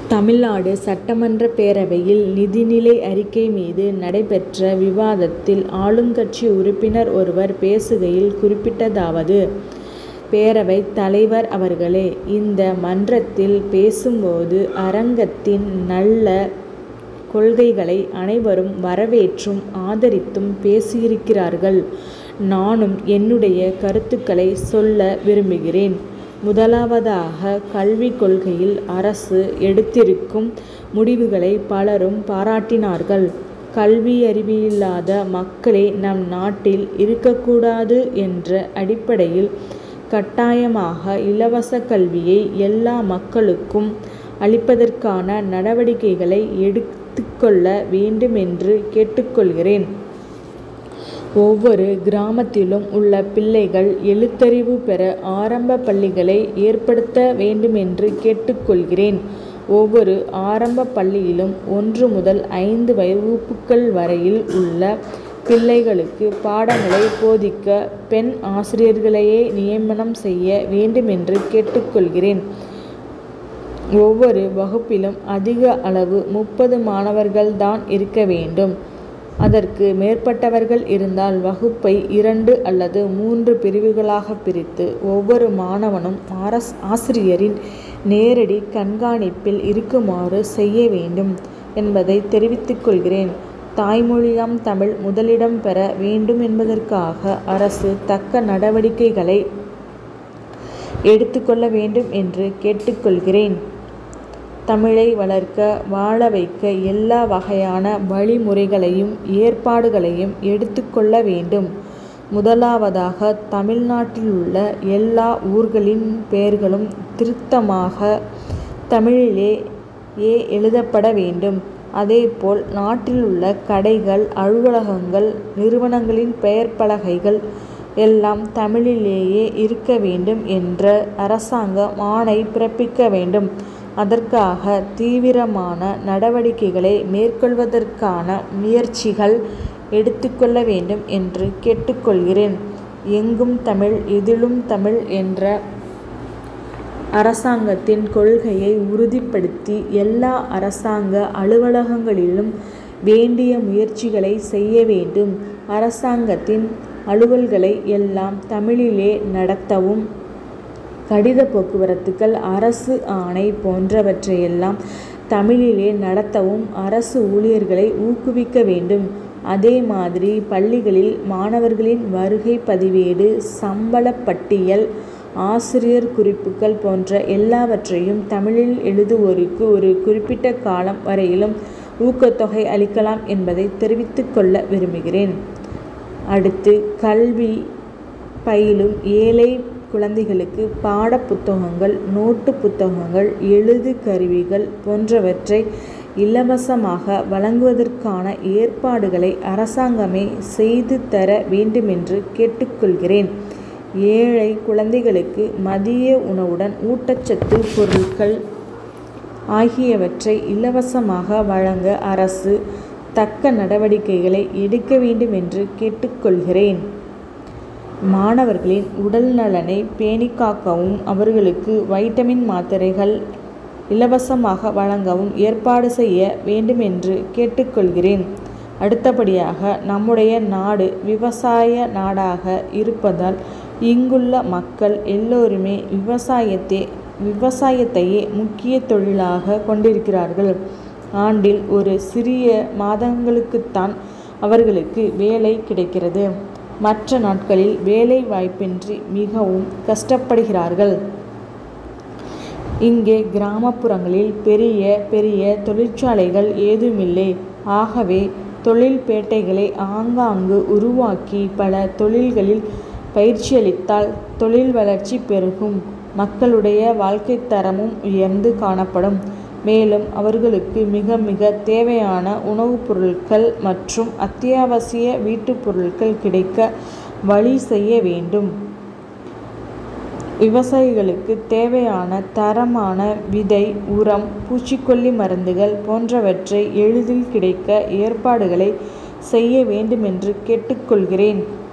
தமிழ்நாடு சட்டமன்ற பேரவையில் நிதிநிலை அறிக்கை மீது நடைபெற்ற விவாதத்தில் ஆளுங்கட்சி உறுப்பினர் ஒருவர் பேசுகையில் குறிப்பிட்டதாவது பேரவைத் தலைவர் அவர்களே இந்த மன்றத்தில் பேசும்போது அரங்கத்தின் நல்ல கொள்கைகளை அனைவரும் வரவேற்றும் ஆதரித்தும் பேசியிருக்கிறார்கள். நானும் என்னுடைய கருத்துக்களை சொல்ல விரும்புகிறேன். முதலாவதாக கல்விக் கொள்கையில் அரசு எடுத்திருக்கும் முடிவுகளை பலரும் பாராட்டினார்கள். கல்வியறிவில்லாத மக்களே நம் நாட்டில் இருக்கக்கூடாது என்ற அடிப்படையில் கட்டாயமாக இலவச கல்வியை எல்லா மக்களுக்கும் அளிப்பதற்கான நடவடிக்கைகளை எடுத்துக்கொள்ள வேண்டுமென்று கேட்டுக்கொள்கிறேன். ஒவ்வொரு கிராமத்திலும் உள்ள பிள்ளைகள் எழுத்தறிவு பெற ஆரம்பப் பள்ளிகளை ஏற்படுத்த வேண்டுமென்று கேட்டுக்கொள்கிறேன். ஒவ்வொரு ஆரம்பப் பள்ளியிலும் ஒன்று முதல் ஐந்து வகுப்புகள் வரையில் உள்ள பிள்ளைகளுக்கு பாடங்களை போதிக்க பெண் ஆசிரியர்களையே நியமனம் செய்ய வேண்டுமென்று கேட்டுக்கொள்கிறேன். ஒவ்வொரு வகுப்பிலும் அதிக அளவு முப்பது மாணவர்கள் தான் இருக்க வேண்டும். அதற்கு மேற்பட்டவர்கள் இருந்தால் வகுப்பை இரண்டு அல்லது மூன்று பிரிவுகளாக பிரித்து ஒவ்வொரு மாணவனும் ஆசிரியரின் நேரடி கண்காணிப்பில் இருக்குமாறு செய்ய வேண்டும் என்பதை தெரிவித்துக் கொள்கிறேன். தாய்மொழியாம் தமிழ் முதலிடம் பெற வேண்டும் என்பதற்காக அரசு தக்க நடவடிக்கைகளை எடுத்துக்கொள்ள வேண்டும் என்று கேட்டுக்கொள்கிறேன். தமிழை வளர்க்க வாழ வைக்க எல்லா வகையான வழிமுறைகளையும் ஏற்பாடுகளையும் எடுத்துக் கொள்ள வேண்டும். முதலாவதாக தமிழ்நாட்டிலுள்ள எல்லா ஊர்களின் பெயர்களும் திருத்தமாக தமிழிலேயே எழுதப்பட வேண்டும். அதேபோல் நாட்டிலுள்ள கடைகள் அலுவலகங்கள் நிறுவனங்களின் பெயர்ப்பலகைகள் எல்லாம் தமிழிலேயே இருக்க வேண்டும் என்று அரசாங்கம் ஆணை பிறப்பிக்க வேண்டும். அதற்காக தீவிரமான நடவடிக்கைகளை மேற்கொள்வதற்கான முயற்சிகள் எடுத்துக்கொள்ள வேண்டும் என்று கேட்டுக்கொள்கிறேன். எங்கும் தமிழ் எதிலும் தமிழ் என்ற அரசாங்கத்தின் கொள்கையை உறுதிப்படுத்தி எல்லா அரசாங்க அலுவலகங்களிலும் வேண்டிய முயற்சிகளை செய்ய வேண்டும். அரசாங்கத்தின் அலுவல்களை எல்லாம் தமிழிலே நடத்தவும் கடித போக்குவரத்துகள் அரசு ஆணை போன்றவற்றையெல்லாம் தமிழிலே நடத்தவும் அரசு ஊழியர்களை ஊக்குவிக்க வேண்டும். அதே மாதிரி பள்ளிகளில் மாணவர்களின் வருகை பதிவேடு சம்பளப் பட்டியல் ஆசிரியர் குறிப்புகள் போன்ற எல்லாவற்றையும் தமிழில் எழுதுவோருக்கு ஒரு குறிப்பிட்ட காலம் வரையிலும் ஊக்கத்தொகை அளிக்கலாம் என்பதை தெரிவித்துக் கொள்ள விரும்புகிறேன். அடுத்து கல்வி பயிலும் ஏழை குழந்தைகளுக்கு பாடப் புத்தகங்கள் நோட்டுப் புத்தகங்கள் எழுது கருவிகள் போன்றவற்றை இலவசமாக வழங்குவதற்கான ஏற்பாடுகளை அரசாங்கமே செய்து தர வேண்டுமென்று கேட்டுக்கொள்கிறேன். ஏழை குழந்தைகளுக்கு மதிய உணவுடன் ஊட்டச்சத்து பொருட்கள் ஆகியவற்றை இலவசமாக வழங்க அரசு தக்க நடவடிக்கைகளை எடுக்க வேண்டுமென்று கேட்டுக்கொள்கிறேன். மாணவர்களின் உடல் நலனை பேணிக் காக்கவும் அவர்களுக்கு வைட்டமின் மாத்திரைகள் இலவசமாக வழங்கவும் ஏற்பாடு செய்ய வேண்டுமென்று கேட்டுக்கொள்கிறேன். அடுத்தபடியாக நம்முடைய நாடு விவசாய நாடாக இருப்பதால் இங்குள்ள மக்கள் எல்லோருமே விவசாயத்தையே முக்கிய தொழிலாக கொண்டிருக்கிறார்கள். ஆண்டில் ஒரு சிறிய மாதங்களுக்குத்தான் அவர்களுக்கு வேலை கிடைக்கிறது. மற்ற நாட்களில் வேலை வாய்ப்பின்றி மிகவும் கஷ்டப்படுகிறார்கள். இங்கே கிராமப்புறங்களில் பெரிய பெரிய தொழிற்சாலைகள் ஏதுமில்லை. ஆகவே தொழிற்பேட்டைகளை ஆங்காங்கு உருவாக்கி பல தொழில்களில் பயிற்சியளித்தால் தொழில் வளர்ச்சி பெருகும் மக்களுடைய வாழ்க்கைத் தரமும் உயர்ந்து காணப்படும். மேலும் அவர்களுக்கு மிக மிக தேவையான உணவுப் பொருட்கள் மற்றும் அத்தியாவசிய வீட்டுப் பொருட்கள் கிடைக்க வழி செய்ய வேண்டும். விவசாயிகளுக்கு தேவையான தரமான விதை உரம் பூச்சிக்கொல்லி மருந்துகள் போன்றவற்றை எளிதில் கிடைக்க ஏற்பாடுகளை செய்ய வேண்டுமென்று கேட்டுக்கொள்கிறேன்.